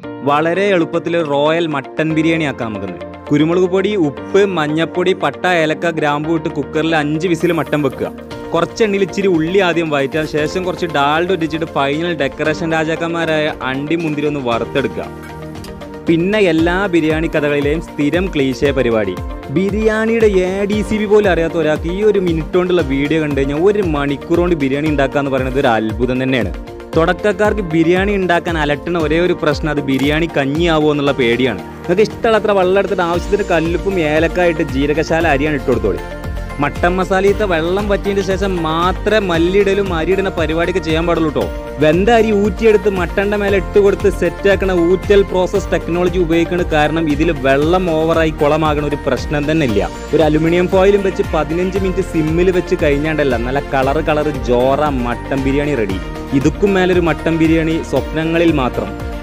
വളരെ എളുപ്പത്തിൽ royal mutton biryani ആക്കാം നമുക്കിന്ന് കുരുമുളക് പൊടി ഉപ്പ് മഞ്ഞപ്പൊടി പട്ട ഏലക്ക ഗ്രാമ്പു ഇട്ട് കുക്കറിൽ അഞ്ച് വിസിൽ മട്ടൻ വെക്കുക കുറച്ച് എണ്ണയിൽ ഇച്ചിരി ഉള്ളി ആദ്യം വഴറ്റുക ശേഷം കുറച്ച് ഡാൾഡ് ഒറ്റിച്ചിട്ട് ഫൈനൽ ഡെക്കറേഷൻ രാജാക്കന്മാരായ അണ്ടി മുന്തിരി ഒന്ന് വറുത്തെടുക്കുക പിന്നെ എല്ലാ ബിരിയാണി കഥകളിലെയും സ്ഥിരം ക്ലീശേ പരിപാടി ബിരിയാണിയുടെ എ ഡി സി ബി പോലും അറിയാത്ത ഒരാൾക്ക് ഈ ഒരു മിനിറ്റ് കൊണ്ടുള്ള വീഡിയോ കണ്ടു കഴിഞ്ഞാൽ ഒരു മണിക്കൂർ കൊണ്ട് ബിരിയാണി ഉണ്ടാക്കുക എന്ന് പറയുന്നത് ഒരു അത്ഭുതം തന്നെയാണ് തുടക്കക്കാർക്ക് ബിരിയാണി ഉണ്ടാക്കാൻ അലട്ടുന്ന ഒരേ ഒരു പ്രശ്നം അത് ബിരിയാണി കഞ്ഞിയാവോ എന്നുള്ള പേടിയാണ് നിങ്ങൾക്ക് ഇഷ്ടമുള്ളത്ര വെള്ളം എടുത്തിട്ട് ആവശ്യത്തിന് കല്ലുപ്പും ഏലക്കായിട്ട് ജീരകശാല അരിയാണ് ഇട്ട് കൊടുത്തോളി മട്ടൻ മസാലയത്തെ വെള്ളം പറ്റിയതിന് ശേഷം മാത്രമേ മല്ലിയിടലും അരിയിടുന്ന പരിപാടിയൊക്കെ ചെയ്യാൻ പാടുള്ളൂ കേട്ടോ വെന്ത അരി ഊറ്റിയെടുത്ത് മട്ടന്റെ മേലെ ഇട്ട് കൊടുത്ത് സെറ്റ് ആക്കണ ഊറ്റൽ പ്രോസസ് ടെക്നോളജി ഉപയോഗിക്കുന്നത് കാരണം ഇതിൽ വെള്ളം ഓവറായി കുളമാകണ ഒരു പ്രശ്നം തന്നെ ഇല്ല ഒരു അലുമിനിയം ഫോയിലും വെച്ച് പതിനഞ്ച് മിനിറ്റ് സിമ്മിൽ വെച്ച് കഴിഞ്ഞാണ്ടല്ല നല്ല കളറ് കളറ് ജോറ മട്ടൻ ബിരിയാണി റെഡി ഇതുക്കും മേലൊരു മട്ടൻ ബിരിയാണി സ്വപ്നങ്ങളിൽ മാത്രം